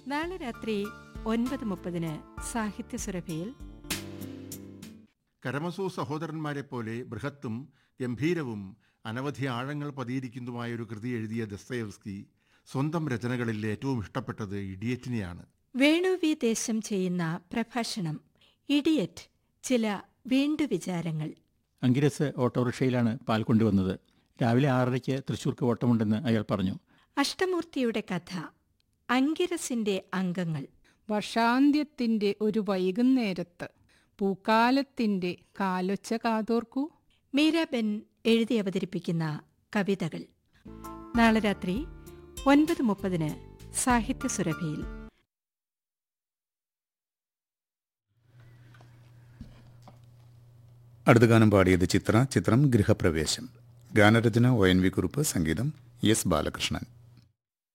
നാളെ രാത്രി ഒൻപത് മുപ്പതിന് സാഹിത്യ സുരഭിയിൽ കരമസൂ സഹോദരന്മാരെ പോലെ ബൃഹത്തും ഗംഭീരവും അനവധി ആഴങ്ങൾ പതിയിരിക്കുന്നതുമായ ഒരു കൃതി എഴുതിയ ദസ്തയവ്സ്കി സ്വന്തം രചനകളിൽ ഏറ്റവും ഇഷ്ടപ്പെട്ടത് ഇഡിയറ്റിനെയാണ് വേണു വി ദേശം ചെയ്യുന്ന പ്രഭാഷണം ഇഡിയറ്റ് ചില വീണ്ടുവിചാരങ്ങൾ അങ്കിരസ് ഓട്ടോറിക്ഷയിലാണ് പാൽ കൊണ്ടുവന്നത് രാവിലെ ആറരയ്ക്ക് തൃശ്ശൂർക്ക് ഓട്ടമുണ്ടെന്ന് അയാൾ പറഞ്ഞു അഷ്ടമൂർത്തിയുടെ കഥ അങ്കിരസിന്റെ അംഗങ്ങൾ വർഷാന്ത്യത്തിന്റെ ഒരു വൈകുന്നേരത്ത് പൂക്കാലത്തിന്റെ കാലൊച്ച കാതോർക്കൂ മീരാബെൻ എഴുതി അവതരിപ്പിക്കുന്ന കവിതകൾ നാളെ രാത്രി ഒൻപത് മുപ്പതിന് സാഹിത്യ സുരഭിയിൽ അടുത്ത ഗാനം പാടിയത് ചിത്ര ചിത്രം ഗൃഹപ്രവേശം ഗാനരചന ഒ എൻ വി കുറുപ്പ് സംഗീതം എസ് ബാലകൃഷ്ണൻ